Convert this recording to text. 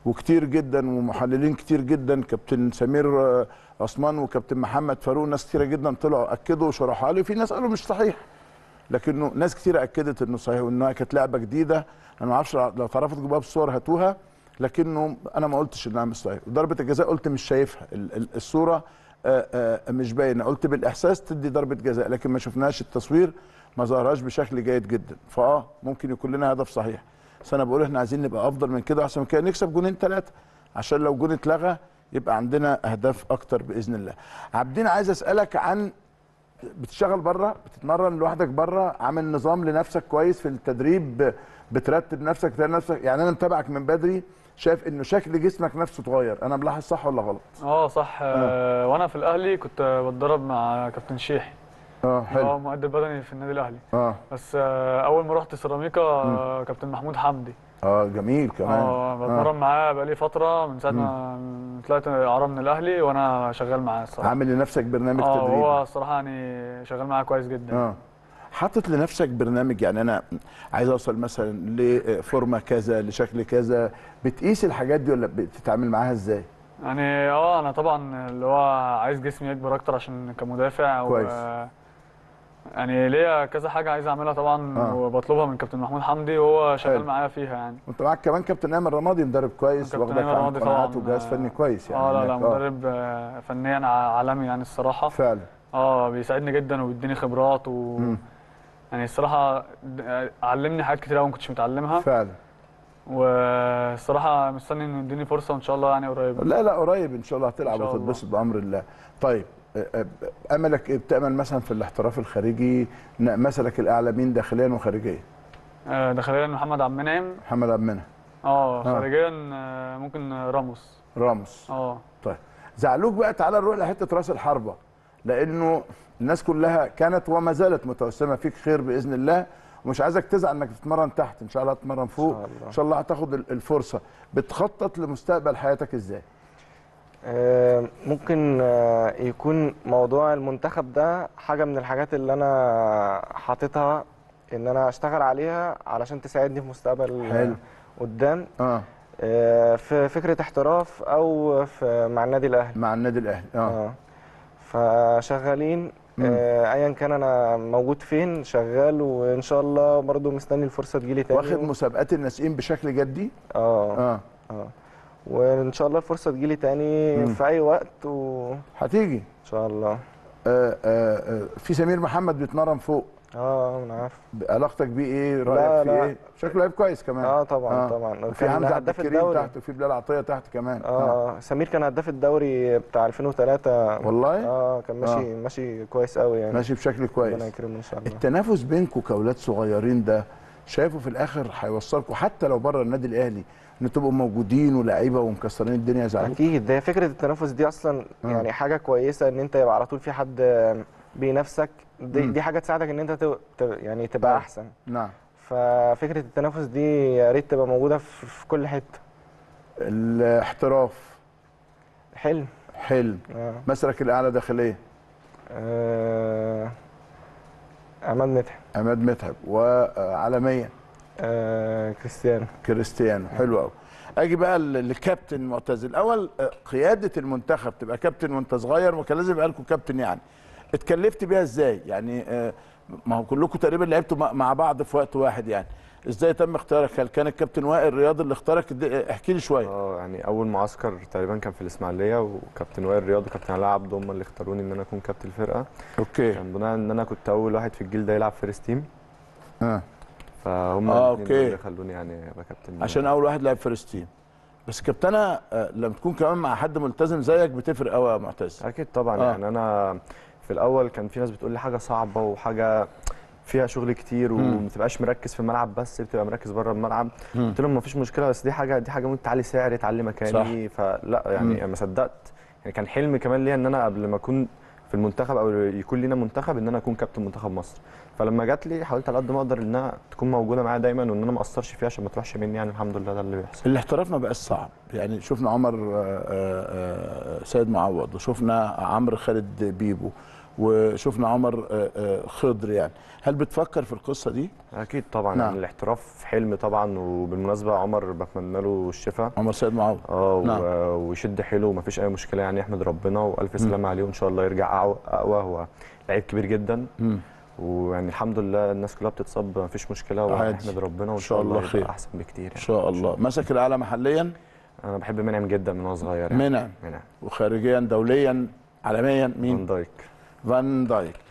وكتير جدا ومحللين كتير جدا كابتن سمير آه، عثمان وكابتن محمد فاروق ناس كتيره جدا طلعوا اكدوا وشرحوا لي في ناس قالوا مش صحيح لكنه ناس كتيره اكدت انه صحيح وانها كانت لعبه جديده انا ما اعرفش لو تعرفوا تجيبوها بالصور هاتوها لكنه انا ما قلتش انها مش صحيح وضربه الجزاء قلت مش شايفها ال- ال- الصوره آه، آه، مش باينه قلت بالاحساس تدي ضربه جزاء لكن ما شفناش التصوير ما ظهرهاش بشكل جيد جدا فاه ممكن يكون لنا هدف صحيح بس انا بقول احنا عايزين نبقى افضل من كده احسن من كده نكسب جونين ثلاثه عشان لو جون اتلغى يبقى عندنا اهداف اكتر باذن الله عابدين عايز اسالك عن بتشتغل بره بتتمرن لوحدك بره عامل نظام لنفسك كويس في التدريب بترتب نفسك تلاقي نفسك يعني انا متابعك من بدري شايف انه شكل جسمك نفسه اتغير انا ملاحظ صح ولا غلط اه صح آه. وانا في الاهلي كنت بتدرب مع كابتن شيحي اه هو حلو مؤدب بدني في النادي الاهلي اه بس آه اول ما رحت سيراميكا آه كابتن محمود حمدي اه جميل كمان اه بتمرن معاه بقالي فتره من ساعه ما طلعت اعاره من الاهلي وانا شغال معاه الصراحه عامل لنفسك برنامج اه تدريب هو الصراحه يعني شغال معاه كويس جدا اه حاطط لنفسك برنامج يعني انا عايز اوصل مثلا لفورمه كذا لشكل كذا بتقيس الحاجات دي ولا بتتعامل معاها ازاي؟ يعني اه انا طبعا اللي هو عايز جسمي يكبر اكتر عشان كمدافع كويس. و يعني ليا كذا حاجه عايز اعملها طبعا آه. وبطلبها من كابتن محمود حمدي وهو شغال حلو. معايا فيها يعني وانت معاك كمان كابتن ايمن رمادي مدرب كويس كابتن واخدك أيمن عن رمادي قناعات طبعاً، وجهاز آه، فني كويس يعني اه لا لا هناك. آه، مدرب آه، فنيا ع- عالمي يعني الصراحه فعلا اه بيساعدني جدا وبيديني خبرات و مم. يعني الصراحه د- علمني حاجات كتير قوي ما كنتش متعلمها فعلا والصراحه مستني انه يديني فرصه وان شاء الله يعني قريب لا لا قريب ان شاء الله هتلعب إن شاء الله. وتتبسط بامر الله طيب آه، آه، املك ايه بتامل مثلا في الاحتراف الخارجي ن- مثلك الاعلى مين داخليا وخارجيا آه، داخليا محمد عبد المنعم محمد عبد المنعم اه خارجيا آه، ممكن راموس راموس اه طيب زعلوك بقى تعالى نروح لحته راس الحربه لانه الناس كلها كانت وما زالت متوسمه فيك خير باذن الله ومش عايزك تزعل انك تتمرن تحت ان شاء الله تتمرن فوق إن شاء الله. ان شاء الله هتاخد ال- الفرصه بتخطط لمستقبل حياتك ازاي آه، ممكن آه، يكون موضوع المنتخب ده حاجة من الحاجات اللي أنا حاططها إن أنا أشتغل عليها علشان تساعدني في مستقبل حلو. قدام اه آه، في فكرة احتراف أو في مع النادي الأهلي مع النادي الاهلي اه اه فشغالين آه، ايا كان انا موجود فين شغال وان شاء الله برضو مستني الفرصه تجيلي تاني واخد مسابقات الناشئين بشكل جدي اه اه اه وان شاء الله الفرصه تجيلي تاني مم. في اي وقت وان هتيجي شاء الله آه آه آه في سمير محمد بيتمرن فوق اه انا عارف علاقتك بيه ايه لا، رايك فيه لا. ايه شكله لعيب كويس كمان اه طبعا طبعا وفي كان حمزه عبد هداف الكريم الدوري. تحت وفي بلال عطيه تحت كمان اه اه سمير كان هداف الدوري بتاع 2003 والله اه كان ماشي ماشي كويس قوي يعني ماشي بشكل ربنا كويس يكرمه ان شاء الله التنافس بينكم كاولاد صغيرين ده شايفه في الاخر هيوصلكم حتى لو بره النادي الاهلي ان تبقوا موجودين ولاعيبه ومكسرين الدنيا زعلوك اكيد ده فكره التنافس دي اصلا آه. يعني حاجه كويسه ان انت يبقى على طول في حد بينافسك دي, مم. دي حاجه تساعدك ان انت تب... تب... يعني تبقى آه. احسن نعم ففكره التنافس دي يا ريت تبقى موجوده في, في كل حته الاحتراف حلم حلم اه, مسلك الاعلى داخليا آه... عماد مدحت عماد متعب وعالميا آه... كريستيانو كريستيانو حلو قوي اجي بقى ل- لكابتن معتز الاول آه، قياده المنتخب تبقى كابتن وانت صغير وكان لازم يبقى لكم كابتن يعني اتكلفت بيها ازاي يعني آه، ما هو كلكم تقريبا لعبتوا مع- مع بعض في وقت واحد يعني ازاي تم اختيارك هل كان الكابتن وائل رياض اللي اختارك اد- احكي لي شويه اه يعني اول معسكر تقريبا كان في الاسماعيليه وكابتن وائل رياض وكابتن علاء عبده هم اللي اختاروني ان انا اكون كابتن الفرقه اوكي كان بناء ان انا كنت اول واحد في الجيل ده يلعب فيرست تيم اه فهم آه، الاتنين أوكي. دول اللي خلوني يعني ابقى كابتن عشان اول واحد لعب فيرست تيم بس كابتنه آه، لما تكون كمان مع حد ملتزم زيك بتفرق قوي يا معتز اكيد طبعا آه. آه. يعني انا في الاول كان في ناس بتقول لي حاجه صعبه وحاجه فيها شغل كتير مم. وما تبقاش مركز في الملعب بس بتبقى مركز بره الملعب مم. قلت لهم ما فيش مشكله بس دي حاجه دي حاجه ممكن تعلي سعري تعلي مكاني فلا يعني مم. ما صدقت يعني كان حلم كمان ليا ان انا قبل ما اكون في المنتخب او يكون لينا منتخب ان انا اكون كابتن منتخب مصر فلما جات لي حاولت على قد ما اقدر انها تكون موجوده معايا دايما وان انا ما اقصرش فيها عشان ما تروحش مني يعني الحمد لله ده اللي بيحصل الاحتراف ما بقاش صعب يعني شفنا عمر آه، آه، آه، سيد معوض وشفنا عمرو خالد بيبو وشفنا عمر آه، آه، خضر يعني هل بتفكر في القصه دي اكيد طبعا نعم. يعني الاحتراف حلم طبعا وبالمناسبه عمر بتمنى له الشفاء عمر سيد معوض اه نعم. و- ويشد حيله ومفيش اي مشكله يعني يحمد ربنا والف سلامه عليه وان شاء الله يرجع أعو- اقوى هو لعيب كبير جدا مم. ويعني الحمد لله الناس كلها بتصاب مفيش مشكله عادي. ونحمد ربنا وان إن شاء شاء الله الله خير. يبقى احسن بكتير ان يعني. شاء الله مسك الاعلى محليا انا بحب منعم جدا من وانا صغير يعني منعم منعم وخارجيا دوليا عالميا فان مين دايك فان دايك